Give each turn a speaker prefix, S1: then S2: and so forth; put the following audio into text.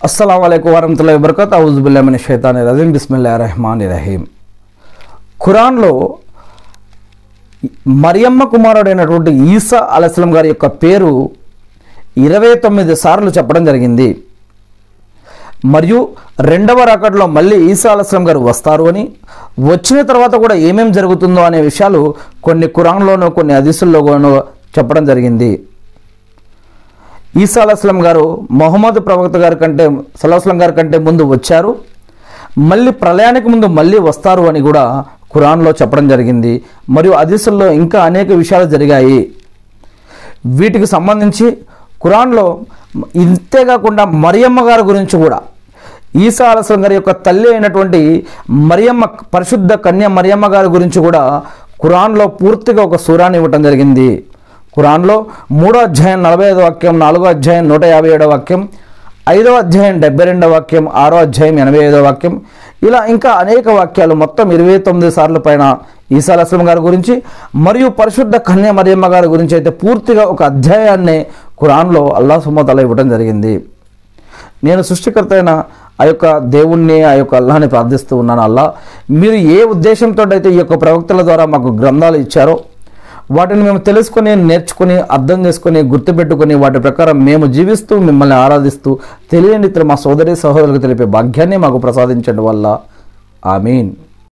S1: అస్సలం అయికు వరహతుల్లా వబర్కత్ అవుజుబుల్లామిన షైతాని రజీం బిస్మిల్లా రహమాన్ రహీం ఖురాన్లో మరియమ్మ కుమారుడైనటువంటి ఈసా అలస్లం గారి యొక్క పేరు ఇరవై తొమ్మిది సార్లు చెప్పడం జరిగింది మరియు రెండవ రాకట్లో మళ్ళీ ఈసా అలస్లం గారు వస్తారు అని వచ్చిన తర్వాత కూడా ఏమేం జరుగుతుందో అనే విషయాలు కొన్ని ఖురాన్లోనూ కొన్ని హదీసుల్లోనూ చెప్పడం జరిగింది ఈసా అలస్లం గారు మొహమ్మద్ ప్రవక్త గారి కంటే సలాహస్లం గారి కంటే ముందు వచ్చారు మళ్ళీ ప్రళయానికి ముందు మళ్ళీ వస్తారు అని కూడా ఖురాన్లో చెప్పడం జరిగింది మరియు హదీసుల్లో ఇంకా అనేక విషయాలు జరిగాయి వీటికి సంబంధించి ఖురాన్లో ఇంతేకాకుండా మరియమ్మ గారి గురించి కూడా ఈసా అలస్లం గారి యొక్క తల్లి అయినటువంటి మరియమ్మ పరిశుద్ధ కన్య మరియమ్మ గారి గురించి కూడా ఖురాన్లో పూర్తిగా ఒక సూరాన్ని ఇవ్వటం జరిగింది ఖురాన్లో మూడో అధ్యాయం నలభై ఐదో వాక్యం నాలుగో అధ్యాయం నూట యాభై ఏడో వాక్యం ఐదో అధ్యాయం డెబ్బై రెండో వాక్యం ఆరో అధ్యాయం ఎనభై ఐదో వాక్యం ఇలా ఇంకా అనేక వాక్యాలు మొత్తం ఇరవై తొమ్మిది సార్లు పైన ఈసా అలస్లం గారి గురించి మరియు పరిశుద్ధ కన్య మరియమ్మ గారి గురించి అయితే పూర్తిగా ఒక అధ్యాయాన్ని ఖురాన్లో అల్లా సుమతల ఇవ్వడం జరిగింది నేను సృష్టికర్త అయిన ఆ యొక్క దేవుణ్ణి ఆ యొక్క అల్లాని ప్రార్థిస్తూ ఉన్నాను అల్లా మీరు ఏ ఉద్దేశంతో అయితే ఈ యొక్క ప్రవక్తల ద్వారా మాకు గ్రంథాలు ఇచ్చారో వాటిని మేము తెలుసుకొని నేర్చుకుని అర్థం చేసుకొని గుర్తుపెట్టుకొని వాటి ప్రకారం మేము జీవిస్తూ మిమ్మల్ని ఆరాధిస్తూ తెలియని ఇతర మా సోదరి సహోదరులకు తెలిపే భాగ్యాన్ని మాకు ప్రసాదించడం వల్ల ఆమీన్